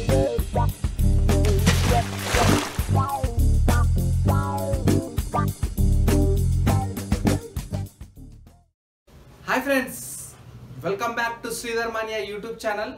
hi friends welcome back to Sridhar mania YouTube channel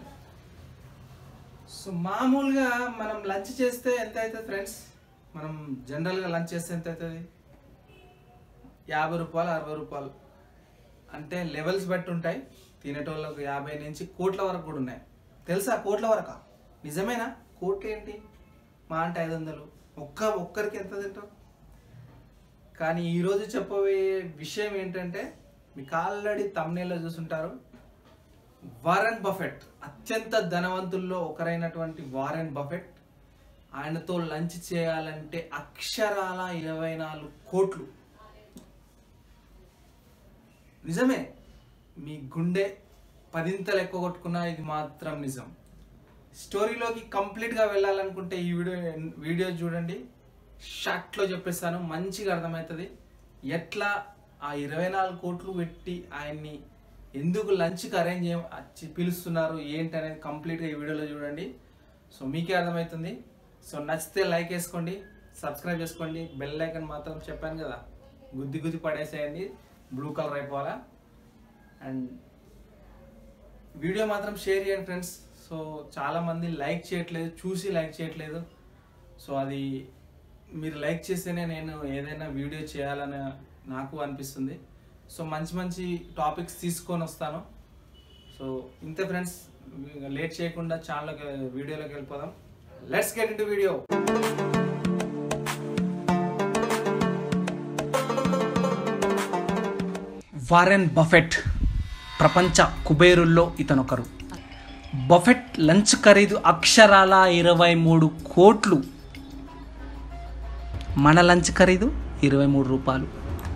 so మామూలుగా మనం lunch చేస్తే ఎంత అవుతుంది ఫ్రెండ్స్ మనం జనరల్గా లంచ్ చేస్తే ఎంత అవుతుంది యాభై రూపాయలు అరవై రూపాయలు అంటే లెవెల్స్ బట్టి ఉంటాయి తినేటోళ్ళకు యాభై నుంచి కోట్ల వరకు కూడా ఉన్నాయి తెలుసా కోట్ల వరకా నిజమేనా కోట్లు ఏంటి మా అంటే ఐదు వందలు ఒక్క ఒక్కరికి ఎంత తింటాం కానీ ఈరోజు చెప్పబోయే విషయం ఏంటంటే మీకు ఆల్రెడీ తమ్నేల్లో చూసుంటారు వారెన్ బఫెట్ అత్యంత ధనవంతుల్లో ఒకరైనటువంటి వారెన్ బఫెట్ ఆయనతో లంచ్ చేయాలంటే అక్షరాల ఇరవై నాలుగు కోట్లు నిజమే మీ గుండె పదింతలు ఎక్కువ కొట్టుకున్నా ఇది మాత్రం నిజం స్టోరీలోకి కంప్లీట్గా వెళ్ళాలనుకుంటే ఈ వీడియో వీడియో చూడండి షార్ట్లో చెప్పేస్తాను మంచిగా అర్థమవుతుంది ఎట్లా ఆ ఇరవై నాలుగు కోట్లు పెట్టి ఆయన్ని ఎందుకు లంచ్కి అరేంజ్ చేయ వచ్చి పిలుస్తున్నారు ఏంటి అనేది కంప్లీట్గా ఈ వీడియోలో చూడండి సో మీకే అర్థమవుతుంది సో నచ్చితే లైక్ వేసుకోండి సబ్స్క్రైబ్ చేసుకోండి బెల్ ఐకన్ మాత్రం చెప్పాను కదా గుద్ది గుద్ది పడేసేయండి బ్లూ కలర్ అయిపోవాలా అండ్ వీడియో మాత్రం షేర్ చేయండి ఫ్రెండ్స్ సో చాలామంది లైక్ చేయట్లేదు చూసి లైక్ చేయట్లేదు సో అది మీరు లైక్ చేస్తేనే నేను ఏదైనా వీడియో చేయాలని నాకు అనిపిస్తుంది సో మంచి మంచి టాపిక్స్ తీసుకొని వస్తాను సో ఇంతే ఫ్రెండ్స్ లేట్ చేయకుండా ఛానల్లోకి వీడియోలోకి వెళ్ళిపోదాం let's get in video Warren Buffett ప్రపంచ కుబేరుల్లో ఇతనొకరు బఫెట్ లంచ్ ఖరీదు అక్షరాల ఇరవై మూడు కోట్లు మన లంచ్ ఖరీదు ఇరవై మూడు రూపాయలు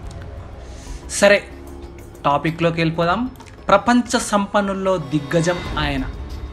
సరే టాపిక్లోకి వెళ్ళిపోదాం ప్రపంచ సంపన్నుల్లో దిగ్గజం ఆయన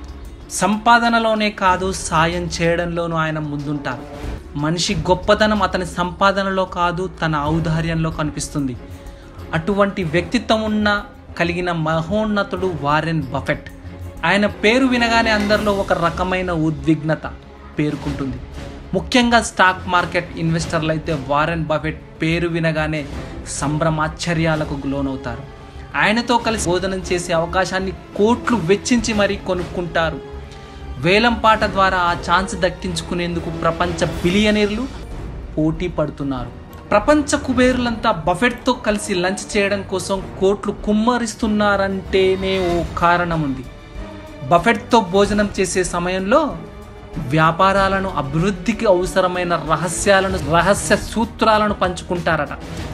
సంపాదనలోనే కాదు సాయం చేయడంలోనూ ఆయన ముందుంటారు మనిషి గొప్పతనం అతని సంపాదనలో కాదు తన ఔదార్యంలో కనిపిస్తుంది అటువంటి వ్యక్తిత్వం ఉన్న కలిగిన మహోన్నతుడు వారెన్ బఫెట్ ఆయన పేరు వినగానే అందరిలో ఒక రకమైన ఉద్విగ్నత పేరుకుంటుంది ముఖ్యంగా స్టాక్ మార్కెట్ ఇన్వెస్టర్లు అయితే వారెన్ బఫెట్ పేరు వినగానే సంభ్రమాశ్చర్యాలకు లోనవుతారు ఆయనతో కలిసి భోజనం చేసే అవకాశాన్ని కోట్లు వెచ్చించి మరీ కొనుక్కుంటారు వేలం పాట ద్వారా ఆ ఛాన్స్ దక్కించుకునేందుకు ప్రపంచ బిలియనీర్లు పోటీ పడుతున్నారు ప్రపంచ కుబేరులంతా బఫెట్తో కలిసి లంచ్ చేయడం కోసం కోట్లు కుమ్మరిస్తున్నారంటేనే ఓ కారణం ఉంది బఫెట్తో భోజనం చేసే సమయంలో వ్యాపారాలను అభివృద్ధికి అవసరమైన రహస్యాలను రహస్య సూత్రాలను పంచుకుంటారట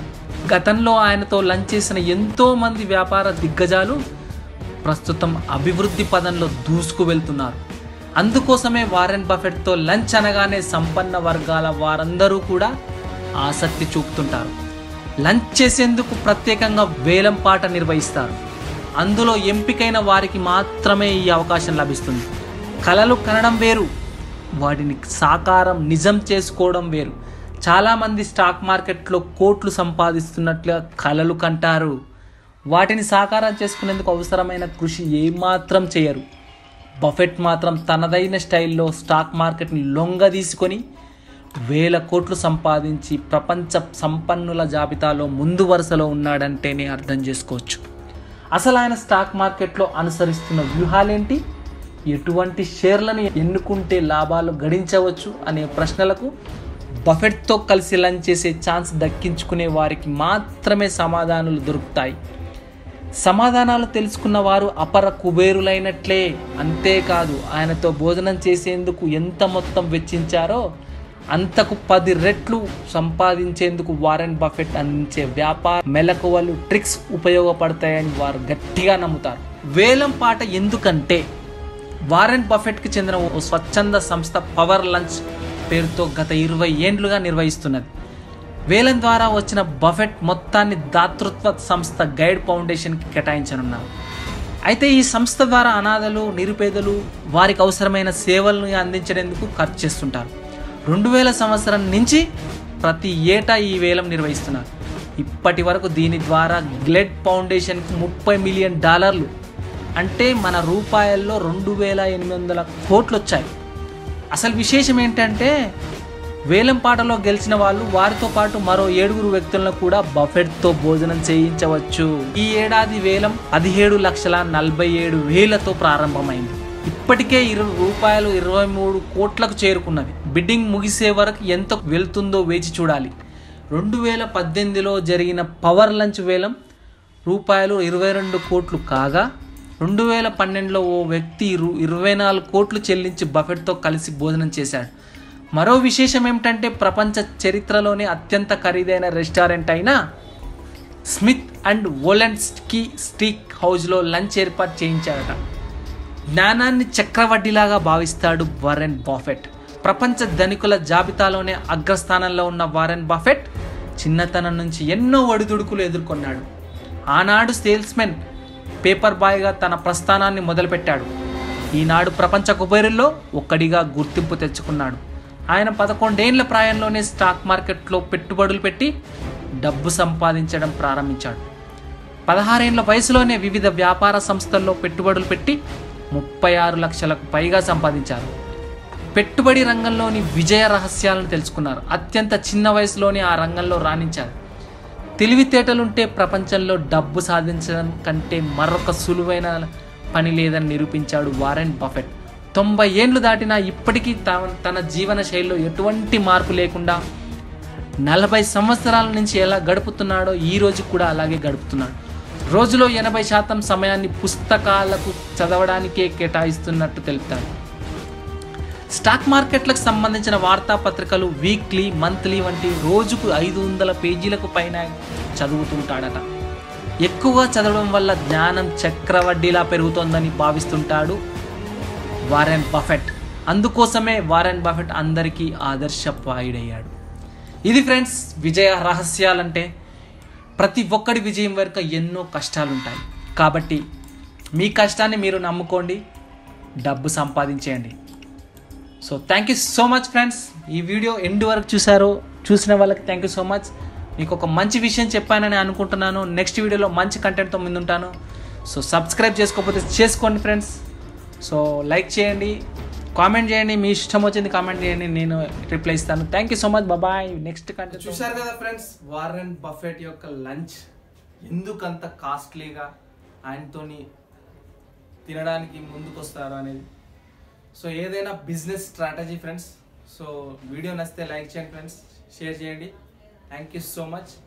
గతంలో ఆయనతో లంచ్ చేసిన ఎంతో మంది వ్యాపార దిగ్గజాలు ప్రస్తుతం అభివృద్ధి పదంలో దూసుకు వెళ్తున్నారు అందుకోసమే వారెన్ బఫెట్తో లంచ్ అనగానే సంపన్న వర్గాల వారందరూ కూడా ఆసక్తి చూపుతుంటారు లంచ్ చేసేందుకు ప్రత్యేకంగా వేలం పాట నిర్వహిస్తారు అందులో ఎంపికైన వారికి మాత్రమే ఈ అవకాశం లభిస్తుంది కళలు కనడం వేరు వాటిని సాకారం నిజం చేసుకోవడం వేరు చాలామంది స్టాక్ మార్కెట్లో కోట్లు సంపాదిస్తున్నట్లుగా కలలు కంటారు వాటిని సాకారం చేసుకునేందుకు అవసరమైన కృషి ఏమాత్రం చేయరు బఫెట్ మాత్రం తనదైన స్టైల్లో స్టాక్ మార్కెట్ని లొంగ తీసుకొని వేల కోట్లు సంపాదించి ప్రపంచ సంపన్నుల జాబితాలో ముందు వరుసలో ఉన్నాడంటేనే అర్థం చేసుకోవచ్చు అసలు ఆయన స్టాక్ మార్కెట్లో అనుసరిస్తున్న వ్యూహాలేంటి ఎటువంటి షేర్లను ఎన్నుకుంటే లాభాలు గడించవచ్చు అనే ప్రశ్నలకు బఫెట్తో కలిసి లంచ్ చేసే ఛాన్స్ దక్కించుకునే వారికి మాత్రమే సమాధానాలు దొరుకుతాయి సమాధానాలు తెలుసుకున్న వారు అపర కుబేరులైనట్లే అంతేకాదు ఆయనతో భోజనం చేసేందుకు ఎంత మొత్తం వెచ్చించారో అంతకు పది రెట్లు సంపాదించేందుకు వారెన్ బఫెట్ అందించే వ్యాపార మెలకువలు ట్రిక్స్ ఉపయోగపడతాయని వారు గట్టిగా నమ్ముతారు వేలం పాట ఎందుకంటే వారెన్ బఫెట్కి చెందిన ఓ స్వచ్ఛంద సంస్థ పవర్ లంచ్ పేరుతో గత ఇరవై ఏండ్లుగా నిర్వహిస్తున్నది వేలం ద్వారా వచ్చిన బఫెట్ మొత్తాన్ని దాతృత్వ సంస్థ గైడ్ ఫౌండేషన్కి కేటాయించనున్నారు అయితే ఈ సంస్థ ద్వారా అనాథలు నిరుపేదలు వారికి అవసరమైన సేవలను అందించేందుకు ఖర్చు చేస్తుంటారు రెండు వేల సంవత్సరం నుంచి ప్రతి ఏటా ఈ వేలం నిర్వహిస్తున్నారు ఇప్పటి వరకు దీని ద్వారా గ్లెడ్ ఫౌండేషన్కి ముప్పై మిలియన్ డాలర్లు అంటే మన రూపాయల్లో రెండు వేల ఎనిమిది వందల కోట్లు వచ్చాయి అసలు విశేషం ఏంటంటే వేలం పాటలో గెలిచిన వాళ్ళు వారితో పాటు మరో ఏడుగురు వ్యక్తులను కూడా బఫెట్తో భోజనం చేయించవచ్చు ఈ ఏడాది వేలం పదిహేడు లక్షల నలభై ఏడు వేలతో ప్రారంభమైంది ఇప్పటికే ఇరవై రూపాయలు ఇరవై మూడు కోట్లకు చేరుకున్నది బిడ్డింగ్ ముగిసే వరకు ఎంత వెళ్తుందో వేచి చూడాలి రెండు వేల పద్దెనిమిదిలో జరిగిన పవర్ లంచ్ వేలం రూపాయలు ఇరవై రెండు కోట్లు కాగా రెండు వేల పన్నెండులో ఓ వ్యక్తి రు ఇరవై నాలుగు కోట్లు చెల్లించి బఫెట్తో కలిసి భోజనం చేశాడు మరో విశేషం ఏమిటంటే ప్రపంచ చరిత్రలోనే అత్యంత ఖరీదైన రెస్టారెంట్ అయిన స్మిత్ అండ్ వోలెన్స్కీ స్టీక్ హౌస్లో లంచ్ ఏర్పాటు చేయించారట జ్ఞానాన్ని చక్రవడ్డీలాగా భావిస్తాడు వారెన్ బాఫెట్ ప్రపంచ ధనికుల జాబితాలోనే అగ్రస్థానంలో ఉన్న వారెన్ బాఫెట్ చిన్నతనం నుంచి ఎన్నో ఒడిదుడుకులు ఎదుర్కొన్నాడు ఆనాడు సేల్స్మెన్ పేపర్ బాయ్గా తన ప్రస్థానాన్ని మొదలుపెట్టాడు ఈనాడు ప్రపంచ కుబేరుల్లో ఒక్కడిగా గుర్తింపు తెచ్చుకున్నాడు ఆయన పదకొండేళ్ల ప్రాయంలోనే స్టాక్ మార్కెట్లో పెట్టుబడులు పెట్టి డబ్బు సంపాదించడం ప్రారంభించాడు పదహారేళ్ల వయసులోనే వివిధ వ్యాపార సంస్థల్లో పెట్టుబడులు పెట్టి ముప్పై ఆరు లక్షలకు పైగా సంపాదించారు పెట్టుబడి రంగంలోని విజయ రహస్యాలను తెలుసుకున్నారు అత్యంత చిన్న వయసులోనే ఆ రంగంలో రాణించారు తెలివితేటలుంటే ప్రపంచంలో డబ్బు సాధించడం కంటే మరొక సులువైన పని లేదని నిరూపించాడు వారెన్ బఫెట్ తొంభై ఏండ్లు దాటినా ఇప్పటికీ త- తన జీవన శైలిలో ఎటువంటి మార్పు లేకుండా నలభై సంవత్సరాల నుంచి ఎలా గడుపుతున్నాడో ఈ రోజు కూడా అలాగే గడుపుతున్నాడు రోజులో ఎనభై శాతం సమయాన్ని పుస్తకాలకు చదవడానికే కేటాయిస్తున్నట్టు తెలుపుతాడు స్టాక్ మార్కెట్లకు సంబంధించిన వార్తాపత్రికలు వీక్లీ మంత్లీ వంటి రోజుకు ఐదు వందల పేజీలకు పైన చదువుతుంటాడట ఎక్కువగా చదవడం వల్ల జ్ఞానం చక్రవడ్డీలా పెరుగుతోందని భావిస్తుంటాడు వారెన్ బఫెట్ అందుకోసమే వారెన్ బఫెట్ అందరికీ ఆదర్శపాయుడయ్యాడు ఇది ఫ్రెండ్స్ విజయ రహస్యాలంటే ప్రతి ఒక్కడి విజయం వెనుక ఎన్నో కష్టాలు ఉంటాయి కాబట్టి మీ కష్టాన్ని మీరు నమ్ముకోండి డబ్బు సంపాదించేయండి so thank you so much friends ఈ వీడియో ఎండ్ వరకు చూసారో చూసిన వాళ్ళకి థ్యాంక్ యూ సో మచ్ మీకు ఒక మంచి విషయం చెప్పానని అనుకుంటున్నాను నెక్స్ట్ వీడియోలో మంచి కంటెంట్తో ముందుంటాను సో సబ్స్క్రైబ్ చేసుకోకపోతే చేసుకోండి ఫ్రెండ్స్ సో లైక్ చేయండి కామెంట్ చేయండి మీ ఇష్టం వచ్చింది కామెంట్ చేయండి నేను రిప్లై ఇస్తాను thank you so much bye next content చూసారు కదా ఫ్రెండ్స్ వారెన్ బఫెట్ యొక్క లంచ్ ఎందుకంత కాస్ట్లీగా ఆయనతోని తినడానికి ముందుకొస్తారు అనేది సో ఏదైనా business strategy friends so video నచ్చితే లైక్ చేయండి ఫ్రెండ్స్ షేర్ చేయండి థ్యాంక్ యూ సో మచ్